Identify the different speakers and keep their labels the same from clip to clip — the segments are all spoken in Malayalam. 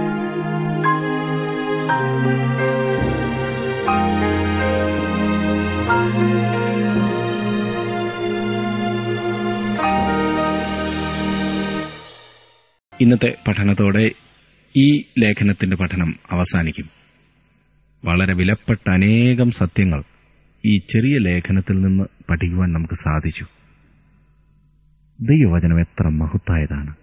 Speaker 1: ഇന്നത്തെ പഠനത്തോടെ ഈ ലേഖനത്തിന്റെ പഠനം അവസാനിക്കും വളരെ വിലപ്പെട്ട അനേകം സത്യങ്ങൾ ഈ ചെറിയ ലേഖനത്തിൽ നിന്ന് പഠിക്കുവാൻ നമുക്ക് സാധിച്ചു ദൈവവചനം എത്ര മഹത്തായതാണ്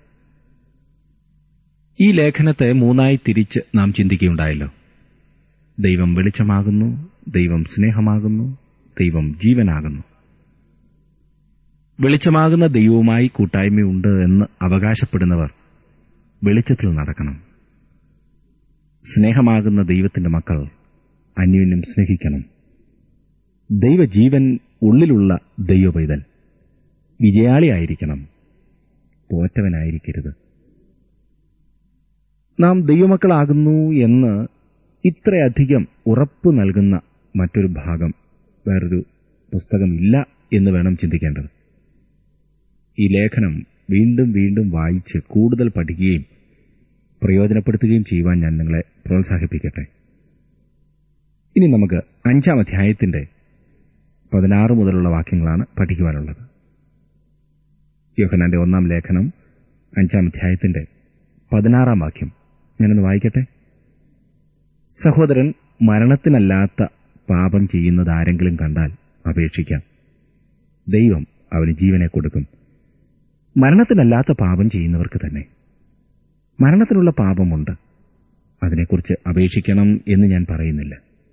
Speaker 1: ഈ ലേഖനത്തെ മൂന്നായി തിരിച്ച് നാം ചിന്തിക്കുകയുണ്ടായല്ലോ ദൈവം വെളിച്ചമാകുന്നു ദൈവം സ്നേഹമാകുന്നു ദൈവം ജീവനാകുന്നു വെളിച്ചമാകുന്ന ദൈവവുമായി കൂട്ടായ്മയുണ്ട് എന്ന് അവകാശപ്പെടുന്നവർ വെളിച്ചത്തിൽ നടക്കണം സ്നേഹമാകുന്ന ദൈവത്തിന്റെ മക്കൾ അന്യോന്യം സ്നേഹിക്കണം ദൈവജീവൻ ഉള്ളിലുള്ള ദൈവപൈതൽ വിജയാളിയായിരിക്കണം തോറ്റവനായിരിക്കരുത് നാം ദൈവമക്കളാകുന്നു എന്ന് ഇത്രയധികം ഉറപ്പു നൽകുന്ന മറ്റൊരു ഭാഗം വേറൊരു പുസ്തകമില്ല എന്ന് വേണം ചിന്തിക്കേണ്ടത് ഈ ലേഖനം വീണ്ടും വീണ്ടും വായിച്ച് കൂടുതൽ പഠിക്കുകയും പ്രയോജനപ്പെടുത്തുകയും ചെയ്യുവാൻ ഞാൻ നിങ്ങളെ പ്രോത്സാഹിപ്പിക്കട്ടെ ഇനി നമുക്ക് അഞ്ചാം അധ്യായത്തിന്റെ പതിനാറ് മുതലുള്ള വാക്യങ്ങളാണ് പഠിക്കുവാനുള്ളത് യോഹനാന്റെ ഒന്നാം ലേഖനം അഞ്ചാം അധ്യായത്തിന്റെ പതിനാറാം വാക്യം ഞാനൊന്ന് വായിക്കട്ടെ സഹോദരൻ മരണത്തിനല്ലാത്ത പാപം ചെയ്യുന്നത് ആരെങ്കിലും കണ്ടാൽ അപേക്ഷിക്കാം ദൈവം അവന് ജീവനെ കൊടുക്കും മരണത്തിനല്ലാത്ത പാപം ചെയ്യുന്നവർക്ക് തന്നെ മരണത്തിനുള്ള പാപമുണ്ട് അതിനെക്കുറിച്ച് അപേക്ഷിക്കണം എന്ന് ഞാൻ പറയുന്നില്ല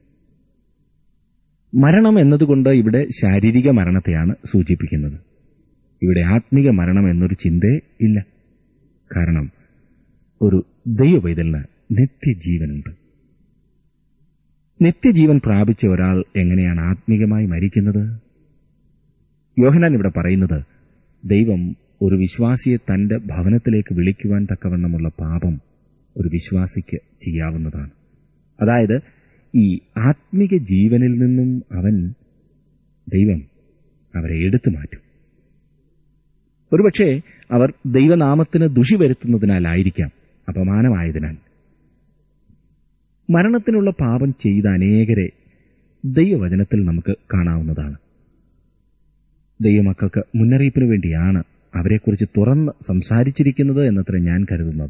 Speaker 1: മരണം എന്നതുകൊണ്ട് ഇവിടെ ശാരീരിക മരണത്തെയാണ് സൂചിപ്പിക്കുന്നത് ഇവിടെ ആത്മിക മരണം എന്നൊരു ചിന്തേ ഇല്ല കാരണം ഒരു ദൈവവൈതലിന് നിത്യജീവനുണ്ട് നിത്യജീവൻ പ്രാപിച്ച ഒരാൾ എങ്ങനെയാണ് ആത്മീകമായി മരിക്കുന്നത് യോഹനാൻ ഇവിടെ പറയുന്നത് ദൈവം ഒരു വിശ്വാസിയെ തന്റെ ഭവനത്തിലേക്ക് വിളിക്കുവാൻ തക്കവണ്ണമുള്ള പാപം ഒരു വിശ്വാസിക്ക് ചെയ്യാവുന്നതാണ് അതായത് ഈ ആത്മിക ജീവനിൽ നിന്നും അവൻ ദൈവം അവരെ എടുത്തു മാറ്റും ഒരുപക്ഷെ അവർ ദൈവനാമത്തിന് ദുഷി വരുത്തുന്നതിനാലായിരിക്കാം അപമാനമായതിനാൽ മരണത്തിനുള്ള പാപം ചെയ്ത അനേകരെ ദൈവവചനത്തിൽ നമുക്ക് കാണാവുന്നതാണ് ദൈവമക്കൾക്ക് മുന്നറിയിപ്പിനു വേണ്ടിയാണ് അവരെക്കുറിച്ച് തുറന്ന് സംസാരിച്ചിരിക്കുന്നത് എന്നത്ര ഞാൻ കരുതുന്നത്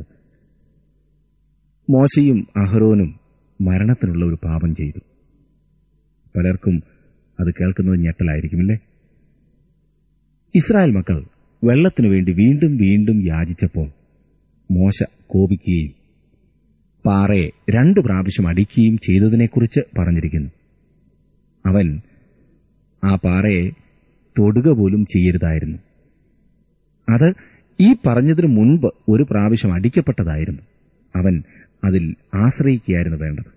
Speaker 1: മോശയും അഹ്റോനും മരണത്തിനുള്ള ഒരു പാപം ചെയ്തു പലർക്കും അത് കേൾക്കുന്നത് ഞെട്ടലായിരിക്കുമല്ലേ ഇസ്രായേൽ മക്കൾ വെള്ളത്തിനു വേണ്ടി വീണ്ടും വീണ്ടും യാചിച്ചപ്പോൾ മോശ കോപിക്കുകയും പാറയെ രണ്ടു പ്രാവശ്യം അടിക്കുകയും ചെയ്തതിനെക്കുറിച്ച് പറഞ്ഞിരിക്കുന്നു അവൻ ആ പാറയെ തൊടുക പോലും ചെയ്യരുതായിരുന്നു അത് ഈ പറഞ്ഞതിനു മുൻപ് ഒരു പ്രാവശ്യം അടിക്കപ്പെട്ടതായിരുന്നു അവൻ അതിൽ ആശ്രയിക്കുകയായിരുന്നു വേണ്ടത്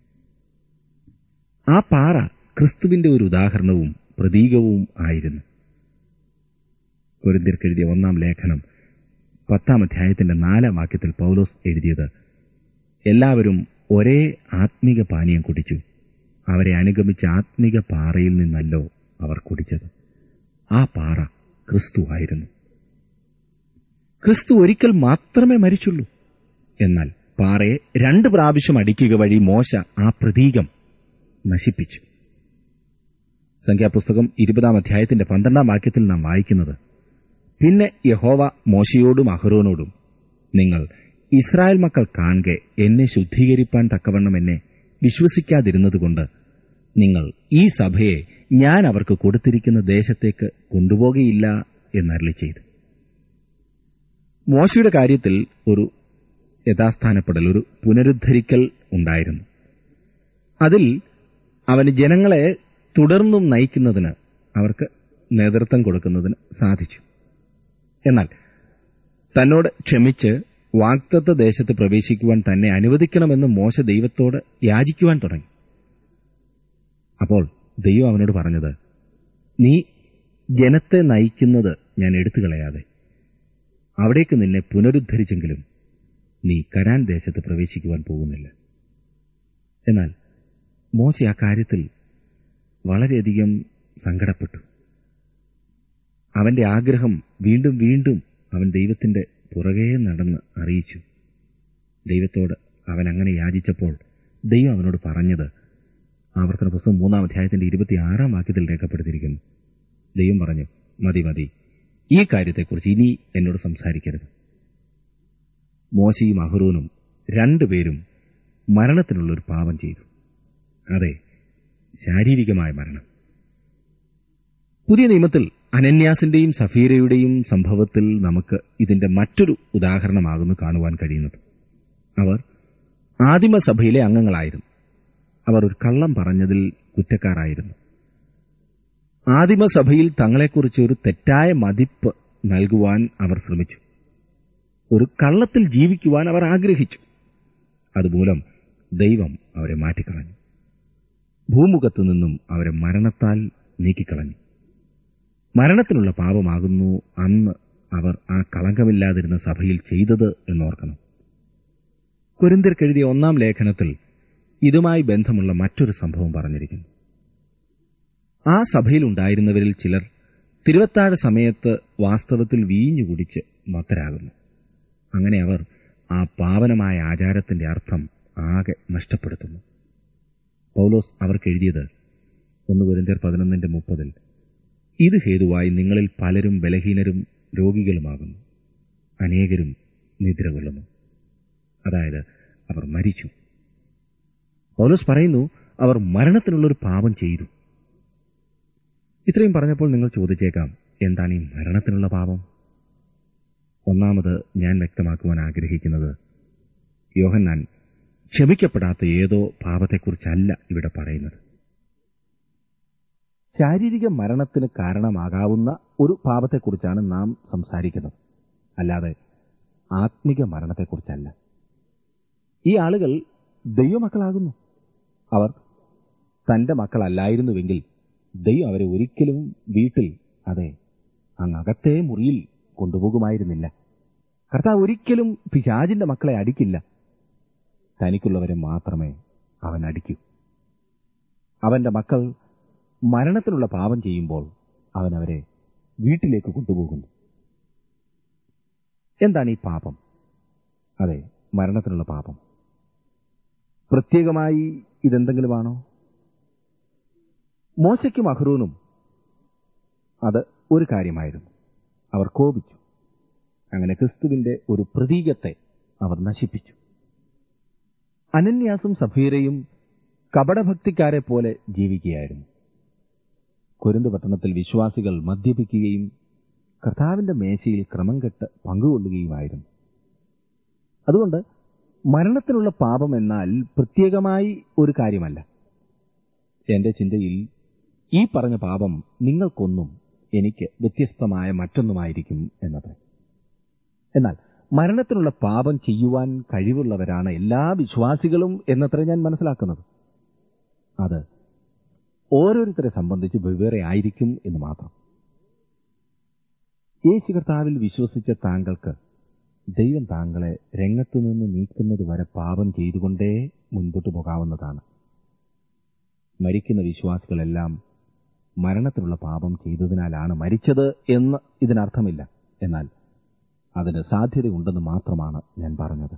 Speaker 1: ആ പാറ ക്രിസ്തുവിന്റെ ഒരു ഉദാഹരണവും പ്രതീകവും ആയിരുന്നു കൊരിന്തിർക്കെഴുതിയ ഒന്നാം ലേഖനം പത്താം അധ്യായത്തിന്റെ നാലാം വാക്യത്തിൽ പൗലോസ് എഴുതിയത് എല്ലാവരും ഒരേ ആത്മീക പാനീയം കുടിച്ചു അവരെ അനുഗമിച്ച ആത്മീക പാറയിൽ നിന്നല്ലോ അവർ കുടിച്ചത് ആ പാറ ക്രിസ്തു ആയിരുന്നു ക്രിസ്തു ഒരിക്കൽ മാത്രമേ മരിച്ചുള്ളൂ എന്നാൽ പാറയെ രണ്ട് പ്രാവശ്യം അടിക്കുക വഴി മോശ ആ പ്രതീകം നശിപ്പിച്ചു സംഖ്യാപുസ്തകം ഇരുപതാം അധ്യായത്തിന്റെ പന്ത്രണ്ടാം വാക്യത്തിൽ നാം വായിക്കുന്നത് പിന്നെ യഹോവ മോശയോടും അഹ്റോനോടും നിങ്ങൾ ഇസ്രായേൽ മക്കൾ കാണെ എന്നെ ശുദ്ധീകരിപ്പാൻ തക്കവണ്ണം എന്നെ വിശ്വസിക്കാതിരുന്നതുകൊണ്ട് നിങ്ങൾ ഈ സഭയെ ഞാൻ അവർക്ക് കൊടുത്തിരിക്കുന്ന ദേശത്തേക്ക് കൊണ്ടുപോകുകയില്ല എന്നരളി ചെയ്തു മോശയുടെ കാര്യത്തിൽ ഒരു യഥാസ്ഥാനപ്പെടൽ ഒരു പുനരുദ്ധരിക്കൽ ഉണ്ടായിരുന്നു അതിൽ അവന് ജനങ്ങളെ തുടർന്നും നയിക്കുന്നതിന് അവർക്ക് നേതൃത്വം കൊടുക്കുന്നതിന് സാധിച്ചു എന്നാൽ തന്നോട് ക്ഷമിച്ച് വാക്തത്വ ദേശത്ത് പ്രവേശിക്കുവാൻ തന്നെ അനുവദിക്കണമെന്ന് മോശ ദൈവത്തോട് യാചിക്കുവാൻ തുടങ്ങി അപ്പോൾ ദൈവം അവനോട് പറഞ്ഞത് നീ ജനത്തെ നയിക്കുന്നത് ഞാൻ എടുത്തു കളയാതെ അവിടേക്ക് നിന്നെ പുനരുദ്ധരിച്ചെങ്കിലും നീ കരാൻ ദേശത്ത് പ്രവേശിക്കുവാൻ പോകുന്നില്ല എന്നാൽ മോശ ആ കാര്യത്തിൽ വളരെയധികം സങ്കടപ്പെട്ടു അവന്റെ ആഗ്രഹം വീണ്ടും വീണ്ടും അവൻ ദൈവത്തിന്റെ പുറകെ നടന്ന് അറിയിച്ചു ദൈവത്തോട് അവൻ അങ്ങനെ യാചിച്ചപ്പോൾ ദൈവം അവനോട് പറഞ്ഞത് ആവർത്തന പുസ്തകം മൂന്നാം അധ്യായത്തിന്റെ ഇരുപത്തിയാറാം വാക്യത്തിൽ രേഖപ്പെടുത്തിയിരിക്കുന്നു ദൈവം പറഞ്ഞു മതി മതി ഈ കാര്യത്തെക്കുറിച്ച് ഇനി എന്നോട് സംസാരിക്കരുത് മോശയും അഹ്റൂനും രണ്ടുപേരും മരണത്തിനുള്ളൊരു പാപം ചെയ്തു അതെ ശാരീരികമായ മരണം പുതിയ നിയമത്തിൽ അനന്യാസിന്റെയും സഫീരയുടെയും സംഭവത്തിൽ നമുക്ക് ഇതിന്റെ മറ്റൊരു ഉദാഹരണമാകുന്നു കാണുവാൻ കഴിയുന്നത് അവർ ആദിമസഭയിലെ അംഗങ്ങളായിരുന്നു അവർ ഒരു കള്ളം പറഞ്ഞതിൽ കുറ്റക്കാരായിരുന്നു ആദിമസഭയിൽ തങ്ങളെക്കുറിച്ച് ഒരു തെറ്റായ മതിപ്പ് നൽകുവാൻ അവർ ശ്രമിച്ചു ഒരു കള്ളത്തിൽ ജീവിക്കുവാൻ അവർ ആഗ്രഹിച്ചു അതുമൂലം ദൈവം അവരെ മാറ്റിക്കളഞ്ഞു ഭൂമുഖത്തു നിന്നും അവരെ മരണത്താൽ നീക്കിക്കളഞ്ഞു മരണത്തിനുള്ള പാപമാകുന്നു അന്ന് അവർ ആ കളങ്കമില്ലാതിരുന്ന സഭയിൽ ചെയ്തത് എന്നോർക്കണം കുരിന്തിർക്കെഴുതിയ ഒന്നാം ലേഖനത്തിൽ ഇതുമായി ബന്ധമുള്ള മറ്റൊരു സംഭവം പറഞ്ഞിരിക്കുന്നു ആ സഭയിലുണ്ടായിരുന്നവരിൽ ചിലർ തിരുവത്താഴ സമയത്ത് വാസ്തവത്തിൽ വീഞ്ഞു കുടിച്ച് മത്തരാകുന്നു അങ്ങനെ അവർ ആ പാവനമായ ആചാരത്തിന്റെ അർത്ഥം ആകെ നഷ്ടപ്പെടുത്തുന്നു പൗലോസ് അവർക്ക് എഴുതിയത് ഒന്ന് കുരിന്തിയർ പതിനൊന്നിന്റെ മുപ്പതിൽ ഇത് ഹേതുവായി നിങ്ങളിൽ പലരും ബലഹീനരും രോഗികളുമാകുന്നു അനേകരും നിദ്ര കൊള്ളുന്നു അതായത് അവർ മരിച്ചു പൗലോസ് പറയുന്നു അവർ മരണത്തിനുള്ളൊരു പാപം ചെയ്തു ഇത്രയും പറഞ്ഞപ്പോൾ നിങ്ങൾ ചോദിച്ചേക്കാം എന്താണ് ഈ മരണത്തിനുള്ള പാപം ഒന്നാമത് ഞാൻ വ്യക്തമാക്കുവാൻ ആഗ്രഹിക്കുന്നത് യോഹന്നാൻ ക്ഷമിക്കപ്പെടാത്ത ഏതോ പാപത്തെക്കുറിച്ചല്ല ഇവിടെ പറയുന്നത് ശാരീരിക മരണത്തിന് കാരണമാകാവുന്ന ഒരു പാപത്തെക്കുറിച്ചാണ് നാം സംസാരിക്കുന്നത് അല്ലാതെ ആത്മിക മരണത്തെക്കുറിച്ചല്ല ഈ ആളുകൾ ദൈവമക്കളാകുന്നു അവർ തന്റെ മക്കളല്ലായിരുന്നുവെങ്കിൽ ദൈവം അവരെ ഒരിക്കലും വീട്ടിൽ അതെ അങ്ങകത്തെ മുറിയിൽ കൊണ്ടുപോകുമായിരുന്നില്ല കർത്താവ് ഒരിക്കലും പിശാചിന്റെ മക്കളെ അടിക്കില്ല തനിക്കുള്ളവരെ മാത്രമേ അവൻ അടിക്കൂ അവന്റെ മക്കൾ മരണത്തിനുള്ള പാപം ചെയ്യുമ്പോൾ അവൻ അവരെ വീട്ടിലേക്ക് കൊണ്ടുപോകുന്നു എന്താണ് ഈ പാപം അതെ മരണത്തിനുള്ള പാപം പ്രത്യേകമായി ഇതെന്തെങ്കിലുമാണോ മോശയ്ക്കും അഹ്റൂനും അത് ഒരു കാര്യമായിരുന്നു അവർ കോപിച്ചു അങ്ങനെ ക്രിസ്തുവിന്റെ ഒരു പ്രതീകത്തെ അവർ നശിപ്പിച്ചു അനന്യാസും സഫീരയും കപടഭക്തിക്കാരെ പോലെ ജീവിക്കുകയായിരുന്നു കൊരിന്ത് പട്ടണത്തിൽ വിശ്വാസികൾ മദ്യപിക്കുകയും കർത്താവിന്റെ മേശയിൽ ക്രമം കെട്ട് പങ്കുകൊള്ളുകയുമായിരുന്നു അതുകൊണ്ട് മരണത്തിനുള്ള പാപം എന്നാൽ പ്രത്യേകമായി ഒരു കാര്യമല്ല എന്റെ ചിന്തയിൽ ഈ പറഞ്ഞ പാപം നിങ്ങൾക്കൊന്നും എനിക്ക് വ്യത്യസ്തമായ മറ്റൊന്നുമായിരിക്കും എന്നത് എന്നാൽ മരണത്തിനുള്ള പാപം ചെയ്യുവാൻ കഴിവുള്ളവരാണ് എല്ലാ വിശ്വാസികളും എന്നത്ര ഞാൻ മനസ്സിലാക്കുന്നത് അത് ഓരോരുത്തരെ സംബന്ധിച്ച് വെവ്വേറെ ആയിരിക്കും എന്ന് മാത്രം യേശു കർത്താവിൽ വിശ്വസിച്ച താങ്കൾക്ക് ദൈവം താങ്കളെ രംഗത്തു നിന്ന് നീക്കുന്നത് വരെ പാപം ചെയ്തുകൊണ്ടേ മുൻപോട്ട് പോകാവുന്നതാണ് മരിക്കുന്ന വിശ്വാസികളെല്ലാം മരണത്തിനുള്ള പാപം ചെയ്തതിനാലാണ് മരിച്ചത് എന്ന് ഇതിനർത്ഥമില്ല എന്നാൽ അതിന് സാധ്യതയുണ്ടെന്ന് മാത്രമാണ് ഞാൻ പറഞ്ഞത്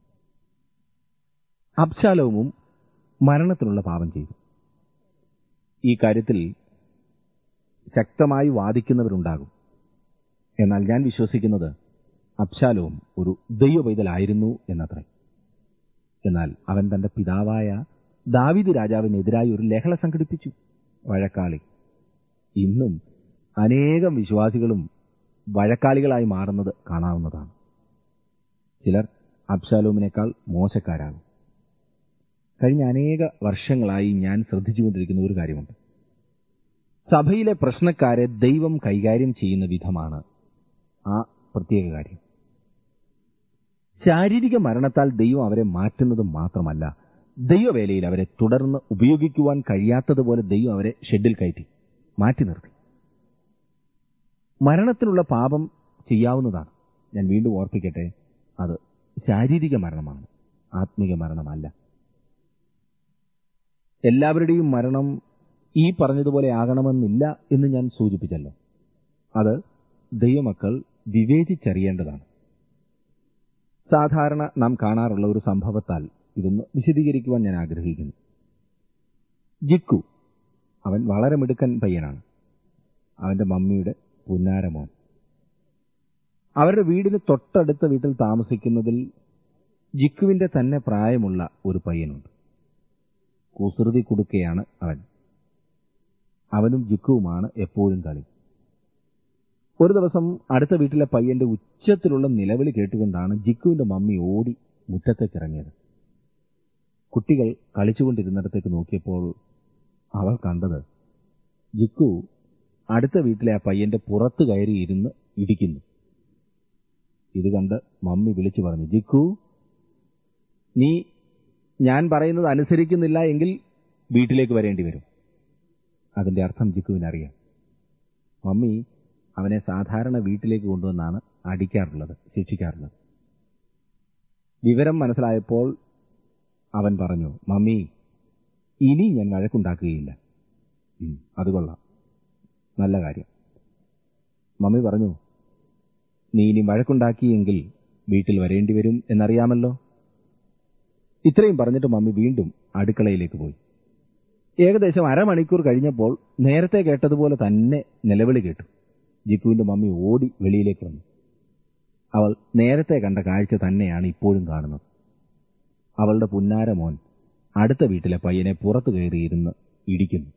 Speaker 1: അബ്ശാലവും മരണത്തിനുള്ള പാപം ചെയ്തു ഈ കാര്യത്തിൽ ശക്തമായി വാദിക്കുന്നവരുണ്ടാകും എന്നാൽ ഞാൻ വിശ്വസിക്കുന്നത് അബ്ശാലവും ഒരു ദൈവപൈതലായിരുന്നു എന്നത്രേ എന്നാൽ അവൻ തന്റെ പിതാവായ ദാവിദ് രാജാവിനെതിരായി ഒരു ലഹള സംഘടിപ്പിച്ചു വഴക്കാളി ഇന്നും അനേകം വിശ്വാസികളും വഴക്കാളികളായി മാറുന്നത് കാണാവുന്നതാണ് ചിലർ അബ്ശാലോമിനേക്കാൾ മോശക്കാരാകും കഴിഞ്ഞ അനേക വർഷങ്ങളായി ഞാൻ ശ്രദ്ധിച്ചുകൊണ്ടിരിക്കുന്ന ഒരു കാര്യമുണ്ട് സഭയിലെ പ്രശ്നക്കാരെ ദൈവം കൈകാര്യം ചെയ്യുന്ന വിധമാണ് ആ പ്രത്യേക കാര്യം ശാരീരിക മരണത്താൽ ദൈവം അവരെ മാറ്റുന്നത് മാത്രമല്ല ദൈവവേലയിൽ അവരെ തുടർന്ന് ഉപയോഗിക്കുവാൻ കഴിയാത്തതുപോലെ ദൈവം അവരെ ഷെഡിൽ കയറ്റി മാറ്റി നിർത്തി മരണത്തിനുള്ള പാപം ചെയ്യാവുന്നതാണ് ഞാൻ വീണ്ടും ഓർപ്പിക്കട്ടെ അത് ശാരീരിക മരണമാണ് ആത്മിക മരണമല്ല എല്ലാവരുടെയും മരണം ഈ പറഞ്ഞതുപോലെ ആകണമെന്നില്ല എന്ന് ഞാൻ സൂചിപ്പിച്ചല്ലോ അത് ദൈവമക്കൾ വിവേചിച്ചറിയേണ്ടതാണ് സാധാരണ നാം കാണാറുള്ള ഒരു സംഭവത്താൽ ഇതൊന്ന് വിശദീകരിക്കുവാൻ ഞാൻ ആഗ്രഹിക്കുന്നു ജിക്കു അവൻ വളരെ മിടുക്കൻ പയ്യനാണ് അവന്റെ മമ്മിയുടെ പുന്നാരമോൻ അവരുടെ വീടിന് തൊട്ടടുത്ത വീട്ടിൽ താമസിക്കുന്നതിൽ ജിക്കുവിന്റെ തന്നെ പ്രായമുള്ള ഒരു പയ്യനുണ്ട് കുസൃതി കുടുക്കയാണ് അവൻ അവനും ജിക്കുവുമാണ് എപ്പോഴും കളി ഒരു ദിവസം അടുത്ത വീട്ടിലെ പയ്യന്റെ ഉച്ചത്തിലുള്ള നിലവിളി കേട്ടുകൊണ്ടാണ് ജിക്കുവിന്റെ മമ്മി ഓടി മുറ്റത്തേക്ക് ഇറങ്ങിയത് കുട്ടികൾ കളിച്ചുകൊണ്ടിരുന്നിടത്തേക്ക് നോക്കിയപ്പോൾ അവൾ കണ്ടത് ജിക്കു അടുത്ത വീട്ടിലെ ആ പയ്യന്റെ പുറത്ത് കയറി ഇരുന്ന് ഇടിക്കുന്നു ഇത് കണ്ട് മമ്മി വിളിച്ചു പറഞ്ഞു ജിക്കു നീ ഞാൻ പറയുന്നത് അനുസരിക്കുന്നില്ല എങ്കിൽ വീട്ടിലേക്ക് വരേണ്ടി വരും അതിന്റെ അർത്ഥം ജിക്കുവിനറിയാം മമ്മി അവനെ സാധാരണ വീട്ടിലേക്ക് കൊണ്ടുവന്നാണ് അടിക്കാറുള്ളത് ശിക്ഷിക്കാറുള്ളത് വിവരം മനസ്സിലായപ്പോൾ അവൻ പറഞ്ഞു മമ്മി ഇനി ഞാൻ വഴക്കുണ്ടാക്കുകയില്ല ഉം, അത് കൊള്ളാം നല്ല കാര്യം മമ്മി പറഞ്ഞു നീ ഇനി വഴക്കുണ്ടാക്കിയെങ്കിൽ വീട്ടിൽ വരേണ്ടി വരും എന്നറിയാമല്ലോ ഇത്രയും പറഞ്ഞിട്ട് മമ്മി വീണ്ടും അടുക്കളയിലേക്ക് പോയി ഏകദേശം അരമണിക്കൂർ കഴിഞ്ഞപ്പോൾ നേരത്തെ കേട്ടതുപോലെ തന്നെ നിലവിളി കേട്ടു ജിക്കുവിന്റെ മമ്മി ഓടി വെളിയിലേക്ക് വന്നു അവൾ നേരത്തെ കണ്ട കാഴ്ച തന്നെയാണ് ഇപ്പോഴും കാണുന്നത് അവളുടെ പുന്നാര മോൻ അടുത്ത വീട്ടിലെ പയ്യനെ പുറത്തു കയറിയിരുന്ന് ഇടിക്കുന്നു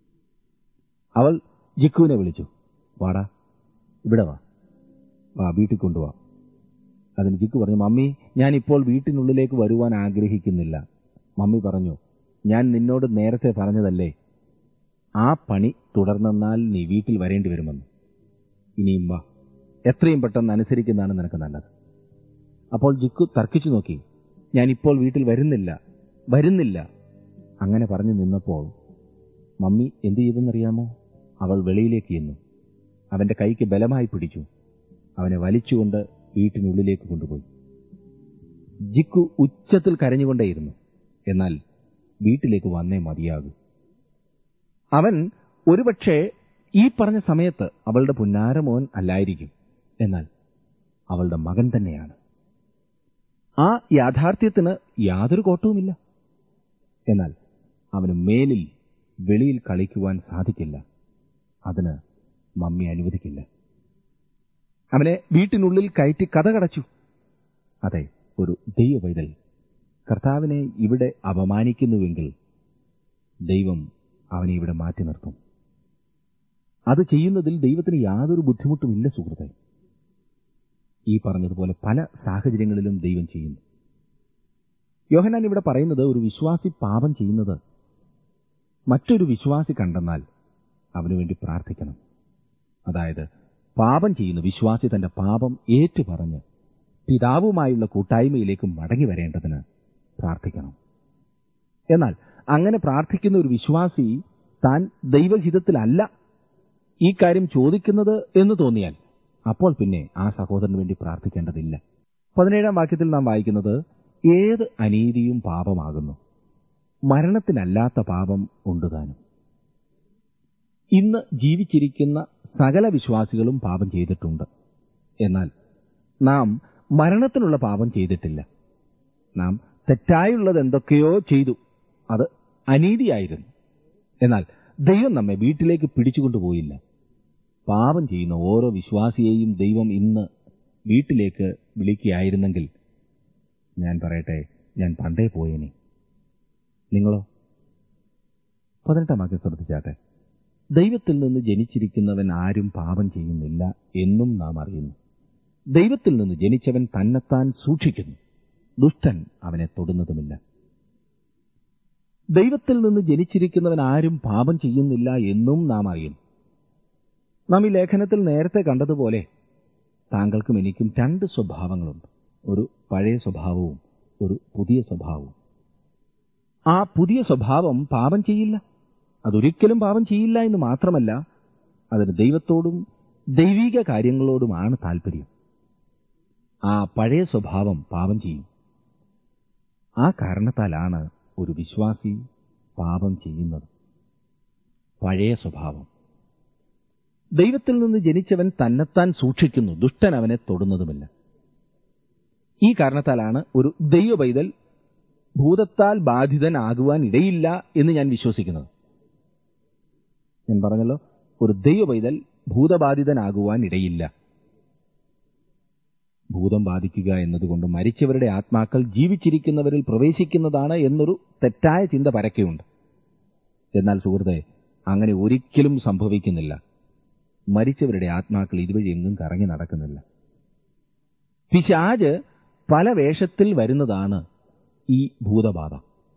Speaker 1: അവൾ ജിക്കുവിനെ വിളിച്ചു വാടാ ഇവിടെ വാ വാ വീട്ടിൽ കൊണ്ടുവാ അതിന് ജിക്കു പറഞ്ഞു മമ്മി ഞാൻ ഇപ്പോൾ വീട്ടിനുള്ളിലേക്ക് വരുവാൻ ആഗ്രഹിക്കുന്നില്ല മമ്മി പറഞ്ഞു ഞാൻ നിന്നോട് നേരത്തെ പറഞ്ഞതല്ലേ ആ പണി തുടർന്നെന്നാൽ നീ വീട്ടിൽ വരേണ്ടി വരുമെന്ന് ഇനിയും വാ എത്രയും പെട്ടെന്ന് അനുസരിക്കുന്നതാണ് നിനക്ക് നല്ലത് അപ്പോൾ ജിക്കു തർക്കിച്ചു നോക്കി ഞാൻ ഇപ്പോൾ വീട്ടിൽ വരുന്നില്ല വരുന്നില്ല അങ്ങനെ പറഞ്ഞു നിന്നപ്പോൾ മമ്മി എന്തു ചെയ്തെന്നറിയാമോ അവൾ വെളിയിലേക്ക് ചെന്നു അവന്റെ കൈക്ക് ബലമായി പിടിച്ചു അവനെ വലിച്ചുകൊണ്ട് വീട്ടിനുള്ളിലേക്ക് കൊണ്ടുപോയി ജിക്കു ഉച്ചത്തിൽ കരഞ്ഞുകൊണ്ടേയിരുന്നു എന്നാൽ വീട്ടിലേക്ക് വന്നേ മതിയാകൂ അവൻ ഒരുപക്ഷെ ഈ പറഞ്ഞ സമയത്ത് അവളുടെ പുന്നാരമോൻ അല്ലായിരിക്കും എന്നാൽ അവളുടെ മകൻ തന്നെയാണ് ആ യാഥാർത്ഥ്യത്തിന് യാതൊരു കോട്ടവുമില്ല എന്നാൽ അവന് മേലിൽ വെളിയിൽ കളിക്കുവാൻ സാധിക്കില്ല അതിന് മമ്മി അനുവദിക്കില്ല അവനെ വീട്ടിനുള്ളിൽ കയറ്റി കഥ കടച്ചു അതെ ഒരു ദൈവ പൈതൽ കർത്താവിനെ ഇവിടെ അപമാനിക്കുന്നുവെങ്കിൽ ദൈവം അവനെ ഇവിടെ മാറ്റി നിർത്തും അത് ചെയ്യുന്നതിൽ ദൈവത്തിന് യാതൊരു ബുദ്ധിമുട്ടുമില്ല സുഹൃത്തെ ഈ പറഞ്ഞതുപോലെ പല സാഹചര്യങ്ങളിലും ദൈവം ചെയ്യുന്നു യോഹനാൻ ഇവിടെ പറയുന്നത് ഒരു വിശ്വാസി പാപം ചെയ്യുന്നത് മറ്റൊരു വിശ്വാസി കണ്ടെന്നാൽ അവനു വേണ്ടി പ്രാർത്ഥിക്കണം അതായത് പാപം ചെയ്യുന്ന വിശ്വാസി തന്റെ പാപം ഏറ്റുപറഞ്ഞ് പിതാവുമായുള്ള കൂട്ടായ്മയിലേക്ക് മടങ്ങി വരേണ്ടതിന് പ്രാർത്ഥിക്കണം എന്നാൽ അങ്ങനെ പ്രാർത്ഥിക്കുന്ന ഒരു വിശ്വാസി താൻ ദൈവഹിതത്തിലല്ല ഈ കാര്യം ചോദിക്കുന്നത് എന്ന് തോന്നിയാൽ അപ്പോൾ പിന്നെ ആ സഹോദരന് വേണ്ടി പ്രാർത്ഥിക്കേണ്ടതില്ല പതിനേഴാം വാക്യത്തിൽ നാം വായിക്കുന്നത് ഏത് അനീതിയും പാപമാകുന്നു മരണത്തിനല്ലാത്ത പാപം ഉണ്ടുതാനും ഇന്ന് ജീവിച്ചിരിക്കുന്ന സകല വിശ്വാസികളും പാപം ചെയ്തിട്ടുണ്ട് എന്നാൽ നാം മരണത്തിനുള്ള പാപം ചെയ്തിട്ടില്ല നാം തെറ്റായുള്ളത് എന്തൊക്കെയോ ചെയ്തു അത് അനീതിയായിരുന്നു എന്നാൽ ദൈവം നമ്മെ വീട്ടിലേക്ക് പിടിച്ചുകൊണ്ടുപോയില്ല പാപം ചെയ്യുന്ന ഓരോ വിശ്വാസിയെയും ദൈവം ഇന്ന് വീട്ടിലേക്ക് വിളിക്കുകയായിരുന്നെങ്കിൽ ഞാൻ പറയട്ടെ ഞാൻ പണ്ടേ പോയേനെ നിങ്ങളോ പതിനെട്ടാം വാക്യം ശ്രദ്ധിച്ചാട്ടെ ദൈവത്തിൽ നിന്ന് ജനിച്ചിരിക്കുന്നവൻ ആരും പാപം ചെയ്യുന്നില്ല എന്നും നാം അറിയുന്നു ദൈവത്തിൽ നിന്ന് ജനിച്ചവൻ തന്നെത്താൻ സൂക്ഷിക്കുന്നു ദുഷ്ടൻ അവനെ തൊടുന്നതുമില്ല ദൈവത്തിൽ നിന്ന് ജനിച്ചിരിക്കുന്നവൻ ആരും പാപം ചെയ്യുന്നില്ല എന്നും നാം അറിയുന്നു നാം ഈ ലേഖനത്തിൽ നേരത്തെ കണ്ടതുപോലെ താങ്കൾക്കും എനിക്കും രണ്ട് സ്വഭാവങ്ങളുണ്ട് ഒരു പഴയ സ്വഭാവവും ഒരു പുതിയ സ്വഭാവവും ആ പുതിയ സ്വഭാവം പാപം ചെയ്യില്ല അതൊരിക്കലും പാപം ചെയ്യില്ല എന്ന് മാത്രമല്ല അതിന് ദൈവത്തോടും ദൈവിക കാര്യങ്ങളോടുമാണ് താല്പര്യം ആ പഴയ സ്വഭാവം പാപം ചെയ്യും ആ കാരണത്താലാണ് ഒരു വിശ്വാസി പാപം ചെയ്യുന്നത് പഴയ സ്വഭാവം ദൈവത്തിൽ നിന്ന് ജനിച്ചവൻ തന്നെത്താൻ സൂക്ഷിക്കുന്നു ദുഷ്ടൻ അവനെ തൊടുന്നതുമില്ല ഈ കാരണത്താലാണ് ഒരു ദൈവ പൈതൽ
Speaker 2: ഭൂതത്താൽ ബാധിതനാകുവാൻ ഇടയില്ല എന്ന് ഞാൻ വിശ്വസിക്കുന്നത് ഞാൻ പറഞ്ഞല്ലോ ഒരു ദൈവ പൈതൽ ഭൂതബാധിതനാകുവാൻ ഇടയില്ല ഭൂതം ബാധിക്കുക എന്നതുകൊണ്ട് മരിച്ചവരുടെ ആത്മാക്കൾ ജീവിച്ചിരിക്കുന്നവരിൽ പ്രവേശിക്കുന്നതാണ് എന്നൊരു തെറ്റായ ചിന്ത പരക്കെയുണ്ട് എന്നാൽ സുഹൃത്തെ അങ്ങനെ ഒരിക്കലും സംഭവിക്കുന്നില്ല മരിച്ചവരുടെ ആത്മാക്കൾ ഇതുവഴി എങ്ങും കറങ്ങി നടക്കുന്നില്ല പിശാജ് പല വേഷത്തിൽ വരുന്നതാണ് ഈ ഭൂതബാധ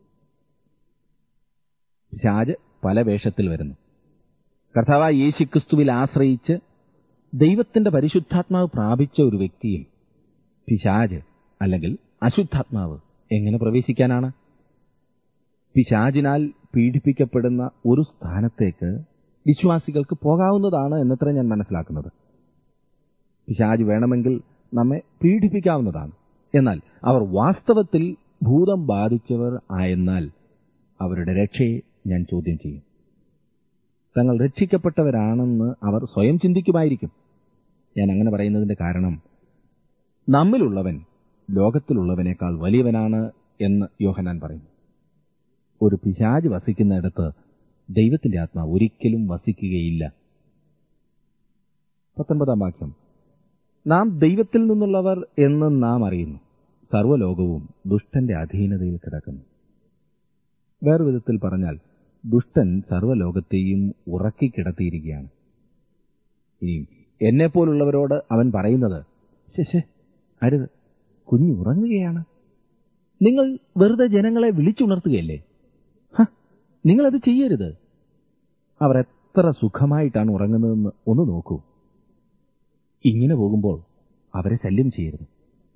Speaker 2: പിശാജ് പല വേഷത്തിൽ വരുന്നു കർത്താവായ യേശുക്രിസ്തുവിൽ ആശ്രയിച്ച് ദൈവത്തിന്റെ പരിശുദ്ധാത്മാവ് പ്രാപിച്ച ഒരു വ്യക്തിയിൽ പിശാജ് അല്ലെങ്കിൽ അശുദ്ധാത്മാവ് എങ്ങനെ പ്രവേശിക്കാനാണ് പിശാജിനാൽ പീഡിപ്പിക്കപ്പെടുന്ന ഒരു സ്ഥാനത്തേക്ക് വിശ്വാസികൾക്ക് പോകാവുന്നതാണ് എന്നത്ര ഞാൻ മനസ്സിലാക്കുന്നത് പിശാജ് വേണമെങ്കിൽ നമ്മെ പീഡിപ്പിക്കാവുന്നതാണ് എന്നാൽ അവർ വാസ്തവത്തിൽ ഭൂതം ബാധിച്ചവർ ആയെന്നാൽ അവരുടെ രക്ഷയെ ഞാൻ ചോദ്യം ചെയ്യും തങ്ങൾ രക്ഷിക്കപ്പെട്ടവരാണെന്ന് അവർ സ്വയം ചിന്തിക്കുമായിരിക്കും ഞാൻ അങ്ങനെ പറയുന്നതിന്റെ കാരണം നമ്മിലുള്ളവൻ ലോകത്തിലുള്ളവനേക്കാൾ വലിയവനാണ് എന്ന് യോഹനാൻ പറയുന്നു ഒരു പിശാജ് വസിക്കുന്നിടത്ത് ദൈവത്തിന്റെ ആത്മാവ് ഒരിക്കലും വസിക്കുകയില്ല പത്തൊൻപതാം വാക്യം നാം ദൈവത്തിൽ നിന്നുള്ളവർ എന്ന് നാം അറിയുന്നു സർവ്വലോകവും ദുഷ്ടന്റെ അധീനതയിൽ കിടക്കുന്നു വേറെ വിധത്തിൽ പറഞ്ഞാൽ ദുഷ്ടൻ സർവ്വലോകത്തെയും ഉറക്കിക്കിടത്തിയിരിക്കുകയാണ് ഇനി എന്നെപ്പോലുള്ളവരോട് അവൻ പറയുന്നത് ശശേ അരുത് കുഞ്ഞു ഉറങ്ങുകയാണ് നിങ്ങൾ വെറുതെ ജനങ്ങളെ വിളിച്ചുണർത്തുകയല്ലേ ഹ, നിങ്ങളത് ചെയ്യരുത് അവർ എത്ര സുഖമായിട്ടാണ് ഉറങ്ങുന്നതെന്ന് ഒന്ന് നോക്കൂ ഇങ്ങനെ പോകുമ്പോൾ അവരെ ശല്യം ചെയ്യരുത്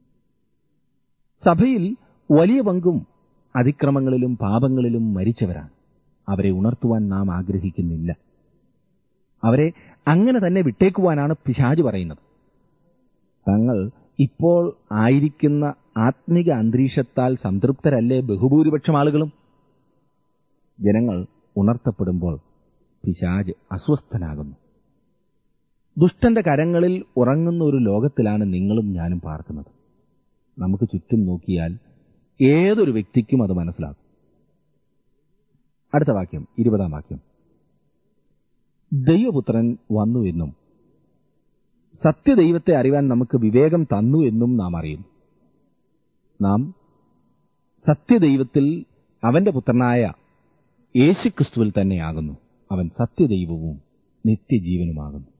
Speaker 2: സഭയിൽ വലിയ പങ്കും അതിക്രമങ്ങളിലും പാപങ്ങളിലും മരിച്ചവരാണ് അവരെ ഉണർത്തുവാൻ നാം ആഗ്രഹിക്കുന്നില്ല അവരെ അങ്ങനെ തന്നെ വിട്ടേക്കുവാനാണ് പിശാജ് പറയുന്നത് തങ്ങൾ ഇപ്പോൾ ആയിരിക്കുന്ന ആത്മിക അന്തരീക്ഷത്താൽ സംതൃപ്തരല്ലേ ബഹുഭൂരിപക്ഷം ആളുകളും ജനങ്ങൾ ഉണർത്തപ്പെടുമ്പോൾ പിശാജ് അസ്വസ്ഥനാകുന്നു ദുഷ്ടന്റെ കരങ്ങളിൽ ഉറങ്ങുന്ന ഒരു ലോകത്തിലാണ് നിങ്ങളും ഞാനും പാർക്കുന്നത് നമുക്ക് ചുറ്റും നോക്കിയാൽ ഏതൊരു വ്യക്തിക്കും അത് മനസ്സിലാകും അടുത്ത വാക്യം ഇരുപതാം വാക്യം ദൈവപുത്രൻ വന്നു എന്നും സത്യദൈവത്തെ അറിയാൻ നമുക്ക് വിവേകം തന്നു എന്നും നാം അറിയും നാം സത്യദൈവത്തിൽ അവന്റെ പുത്രനായ യേശുക്രിസ്തുവിൽ തന്നെയാകുന്നു അവൻ സത്യദൈവവും നിത്യജീവനുമാകുന്നു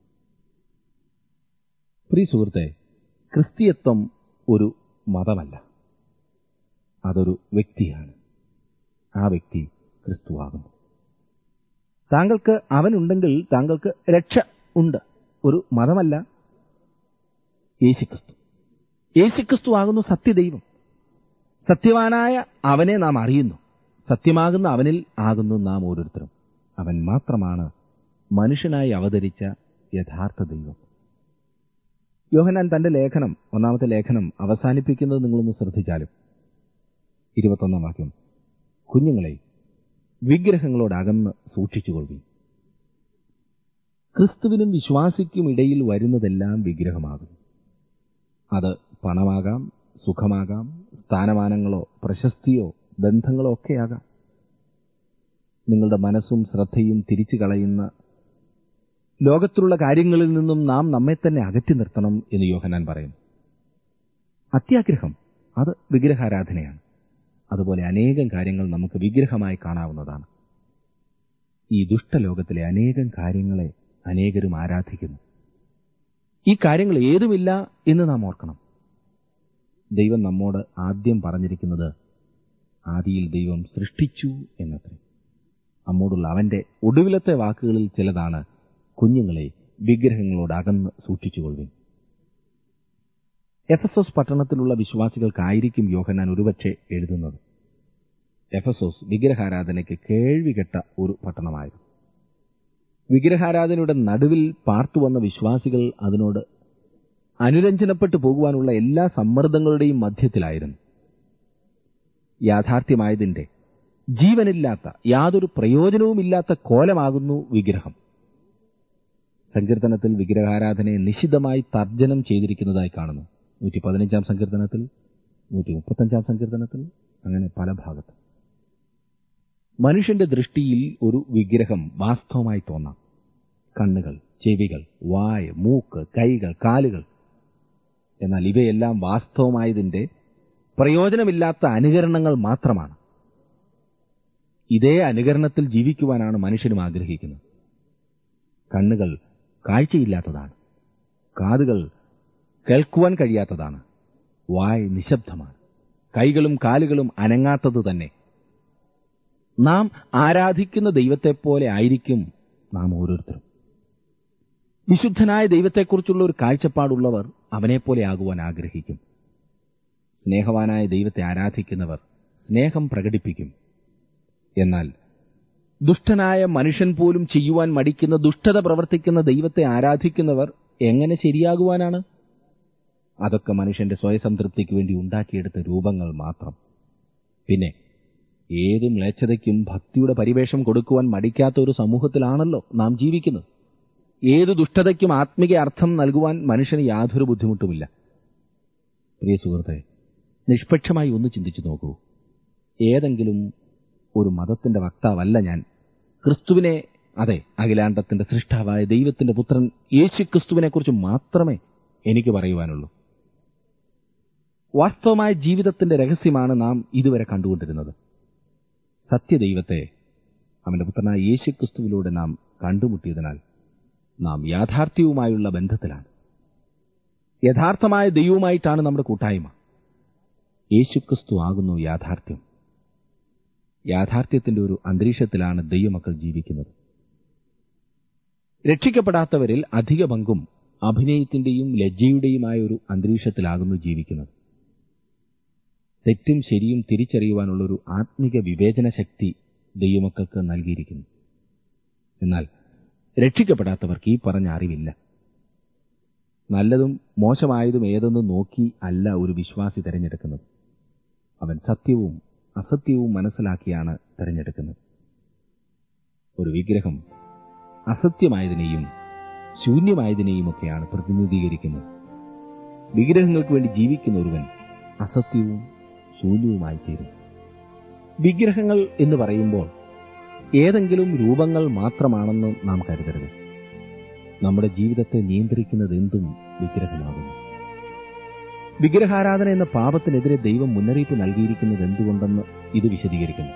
Speaker 2: പ്രിയ സുഹൃത്തെ ക്രിസ്തീയത്വം ഒരു മതമല്ല അതൊരു വ്യക്തിയാണ് ആ വ്യക്തി ക്രിസ്തുവാകുന്നു താങ്കൾക്ക് അവനുണ്ടെങ്കിൽ താങ്കൾക്ക് രക്ഷ ഉണ്ട് ഒരു മതമല്ല യേശുക്രിസ്തു യേശുക്രിസ്തു ആകുന്നു സത്യദൈവം സത്യവാനായ അവനെ നാം അറിയുന്നു സത്യമാകുന്ന അവനിൽ ആകുന്നു നാം ഓരോരുത്തരും അവൻ മാത്രമാണ് മനുഷ്യനായി അവതരിച്ച യഥാർത്ഥ ദൈവം യോഹനാൻ തന്റെ ലേഖനം ഒന്നാമത്തെ ലേഖനം അവസാനിപ്പിക്കുന്നത് നിങ്ങളൊന്ന് ശ്രദ്ധിച്ചാലും ഇരുപത്തൊന്നാം വാക്യം കുഞ്ഞുങ്ങളെ വിഗ്രഹങ്ങളോട് അകന്ന് സൂക്ഷിച്ചുകൊള്ളുകയും ക്രിസ്തുവിനും വിശ്വാസിക്കും ഇടയിൽ വരുന്നതെല്ലാം വിഗ്രഹമാകും അത് പണമാകാം സുഖമാകാം സ്ഥാനമാനങ്ങളോ പ്രശസ്തിയോ ബന്ധങ്ങളോ ഒക്കെയാകാം നിങ്ങളുടെ മനസ്സും ശ്രദ്ധയും തിരിച്ചു കളയുന്ന ലോകത്തിലുള്ള കാര്യങ്ങളിൽ നിന്നും നാം നമ്മെ തന്നെ അകറ്റി നിർത്തണം എന്ന് യോഹനാൻ പറയുന്നു അത്യാഗ്രഹം അത് വിഗ്രഹാരാധനയാണ് അതുപോലെ അനേകം കാര്യങ്ങൾ നമുക്ക് വിഗ്രഹമായി കാണാവുന്നതാണ് ഈ ദുഷ്ടലോകത്തിലെ അനേകം കാര്യങ്ങളെ അനേകരും ആരാധിക്കുന്നു ഈ കാര്യങ്ങൾ ഏതുമില്ല എന്ന് നാം ഓർക്കണം ദൈവം നമ്മോട് ആദ്യം പറഞ്ഞിരിക്കുന്നത് ആദിയിൽ ദൈവം സൃഷ്ടിച്ചു എന്നത്രേ നമ്മോടുള്ള അവന്റെ ഒടുവിലത്തെ വാക്കുകളിൽ ചിലതാണ് കുഞ്ഞുങ്ങളെ വിഗ്രഹങ്ങളോട് അകന്ന് സൂക്ഷിച്ചുകൊള്ളുവിൻ എഫസോസ് പട്ടണത്തിലുള്ള വിശ്വാസികൾക്കായിരിക്കും യോഹന്നാൻ ഒരുപക്ഷെ എഴുതുന്നത് എഫസോസ് വിഗ്രഹാരാധനയ്ക്ക് കേൾവികെട്ട ഒരു പട്ടണമായിരുന്നു വിഗ്രഹാരാധനയുടെ നടുവിൽ പാർത്തുവന്ന വിശ്വാസികൾ അതിനോട് അനുരഞ്ജനപ്പെട്ടു പോകുവാനുള്ള എല്ലാ സമ്മർദ്ദങ്ങളുടെയും മധ്യത്തിലായിരുന്നു യാഥാർത്ഥ്യമായതിന്റെ ജീവനില്ലാത്ത യാതൊരു പ്രയോജനവുമില്ലാത്ത കോലമാകുന്നു വിഗ്രഹം സങ്കീർത്തനത്തിൽ വിഗ്രഹാരാധനയെ നിശിതമായി തർജ്ജനം ചെയ്തിരിക്കുന്നതായി കാണുന്നു നൂറ്റി പതിനഞ്ചാം സങ്കീർത്തനത്തിൽ നൂറ്റി മുപ്പത്തഞ്ചാം സങ്കീർത്തനത്തിൽ അങ്ങനെ പല ഭാഗത്തും മനുഷ്യന്റെ ദൃഷ്ടിയിൽ ഒരു വിഗ്രഹം വാസ്തവമായി തോന്നാം കണ്ണുകൾ ചെവികൾ വായ മൂക്ക് കൈകൾ കാലുകൾ എന്നാൽ ഇവയെല്ലാം വാസ്തവമായതിന്റെ പ്രയോജനമില്ലാത്ത അനുകരണങ്ങൾ മാത്രമാണ് ഇതേ അനുകരണത്തിൽ ജീവിക്കുവാനാണ് മനുഷ്യനും ആഗ്രഹിക്കുന്നത് കണ്ണുകൾ കാഴ്ചയില്ലാത്തതാണ് കാതുകൾ കേൾക്കുവാൻ കഴിയാത്തതാണ് വായ് നിശബ്ദമാണ് കൈകളും കാലുകളും അനങ്ങാത്തത് തന്നെ നാം ആരാധിക്കുന്ന ദൈവത്തെപ്പോലെ ആയിരിക്കും നാം ഓരോരുത്തരും വിശുദ്ധനായ ദൈവത്തെക്കുറിച്ചുള്ള ഒരു കാഴ്ചപ്പാടുള്ളവർ അവനെപ്പോലെ ആകുവാൻ ആഗ്രഹിക്കും സ്നേഹവാനായ ദൈവത്തെ ആരാധിക്കുന്നവർ സ്നേഹം പ്രകടിപ്പിക്കും എന്നാൽ ദുഷ്ടനായ മനുഷ്യൻ പോലും ചെയ്യുവാൻ മടിക്കുന്ന ദുഷ്ടത പ്രവർത്തിക്കുന്ന ദൈവത്തെ ആരാധിക്കുന്നവർ എങ്ങനെ ശരിയാകുവാനാണ് അതൊക്കെ മനുഷ്യന്റെ സ്വയസംതൃപ്തിക്ക് വേണ്ടി ഉണ്ടാക്കിയെടുത്ത രൂപങ്ങൾ മാത്രം പിന്നെ ഏത് മ്ലേച്ഛതയ്ക്കും ഭക്തിയുടെ പരിവേഷം കൊടുക്കുവാൻ മടിക്കാത്ത ഒരു സമൂഹത്തിലാണല്ലോ നാം ജീവിക്കുന്നത് ഏത് ദുഷ്ടതയ്ക്കും ആത്മീക അർത്ഥം നൽകുവാൻ മനുഷ്യന് യാതൊരു ബുദ്ധിമുട്ടുമില്ല പ്രിയ സുഹൃത്തെ നിഷ്പക്ഷമായി ഒന്ന് ചിന്തിച്ചു നോക്കൂ ഏതെങ്കിലും ഒരു മതത്തിന്റെ വക്താവല്ല ഞാൻ ക്രിസ്തുവിനെ അതെ അഖിലാണ്ടത്തിന്റെ സൃഷ്ടാവായ ദൈവത്തിന്റെ പുത്രൻ യേശു ക്രിസ്തുവിനെക്കുറിച്ച് മാത്രമേ എനിക്ക് പറയുവാനുള്ളൂ വാസ്തവമായ ജീവിതത്തിന്റെ രഹസ്യമാണ് നാം ഇതുവരെ കണ്ടുകൊണ്ടിരുന്നത് സത്യദൈവത്തെ അവന്റെ പുത്രനായ യേശു ക്രിസ്തുവിലൂടെ നാം കണ്ടുമുട്ടിയതിനാൽ നാം യാഥാർത്ഥ്യവുമായുള്ള ബന്ധത്തിലാണ് യഥാർത്ഥമായ ദൈവവുമായിട്ടാണ് നമ്മുടെ കൂട്ടായ്മ യേശുക്രിസ്തു ആകുന്നു യാഥാർത്ഥ്യം യാഥാർത്ഥ്യത്തിന്റെ ഒരു അന്തരീക്ഷത്തിലാണ് ദൈവമക്കൾ ജീവിക്കുന്നത് രക്ഷിക്കപ്പെടാത്തവരിൽ അധിക പങ്കും അഭിനയത്തിന്റെയും ലജ്ജയുടെയുമായ ഒരു അന്തരീക്ഷത്തിലാകുന്നു ജീവിക്കുന്നത് തെറ്റും ശരിയും തിരിച്ചറിയുവാനുള്ള ഒരു ആത്മിക വിവേചന ശക്തി ദൈവമക്കൾക്ക് നൽകിയിരിക്കുന്നു എന്നാൽ രക്ഷിക്കപ്പെടാത്തവർക്ക് ഈ പറഞ്ഞ അറിവില്ല നല്ലതും മോശമായതും ഏതെന്ന് നോക്കി അല്ല ഒരു വിശ്വാസി തിരഞ്ഞെടുക്കുന്നത് അവൻ സത്യവും അസത്യവും മനസ്സിലാക്കിയാണ് തിരഞ്ഞെടുക്കുന്നത് ഒരു വിഗ്രഹം അസത്യമായതിനെയും ശൂന്യമായതിനെയുമൊക്കെയാണ് പ്രതിനിധീകരിക്കുന്നത് വിഗ്രഹങ്ങൾക്ക് വേണ്ടി ജീവിക്കുന്ന ഒരുവൻ അസത്യവും ശൂന്യവുമായി തീരും വിഗ്രഹങ്ങൾ എന്ന് പറയുമ്പോൾ ഏതെങ്കിലും രൂപങ്ങൾ മാത്രമാണെന്ന് നാം കരുതരുത് നമ്മുടെ ജീവിതത്തെ നിയന്ത്രിക്കുന്നത് എന്തും വിഗ്രഹമാകുന്നു വിഗ്രഹാരാധന എന്ന പാപത്തിനെതിരെ ദൈവം മുന്നറിയിപ്പ് നൽകിയിരിക്കുന്നത് എന്തുകൊണ്ടെന്ന് ഇത് വിശദീകരിക്കുന്നു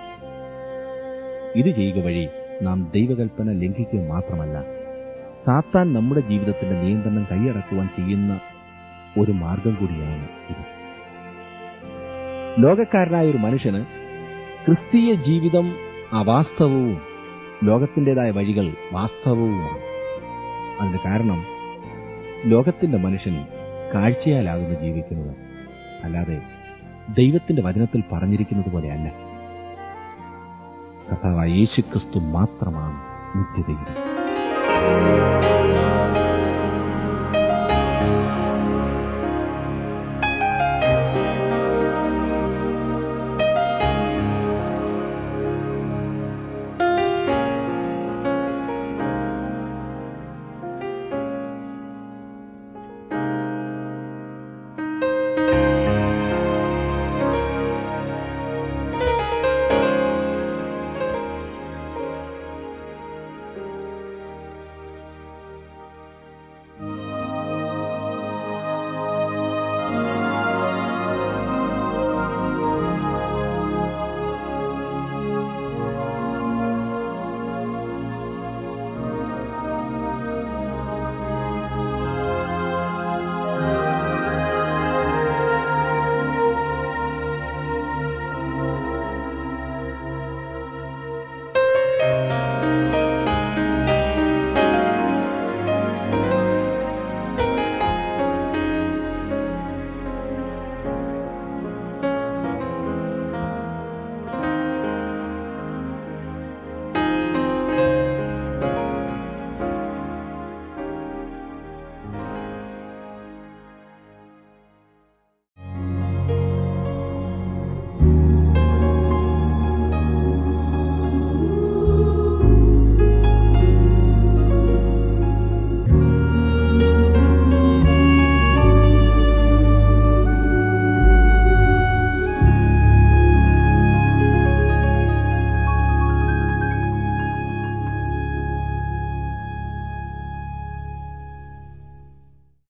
Speaker 2: ഇത് ചെയ്യുക വഴി നാം ദൈവകൽപ്പന ലംഘിക്കുക മാത്രമല്ല സാത്താൻ നമ്മുടെ ജീവിതത്തിന്റെ നിയന്ത്രണം കൈയടക്കുവാൻ ചെയ്യുന്ന ഒരു മാർഗം കൂടിയാണ് ഇത് ലോകക്കാരനായ ഒരു മനുഷ്യന് ക്രിസ്തീയ ജീവിതം അവാസ്തവവും ലോകത്തിൻ്റെതായ വഴികൾ വാസ്തവവുമാണ് അതിന് കാരണം ലോകത്തിന്റെ മനുഷ്യൻ കാഴ്ചയാലാകുന്നു ജീവിക്കുന്നത് അല്ലാതെ ദൈവത്തിന്റെ വചനത്തിൽ പറഞ്ഞിരിക്കുന്നത് പോലെയല്ല കർത്താവായ യേശുക്രിസ്തു മാത്രമാണ് നിത്യദൈവം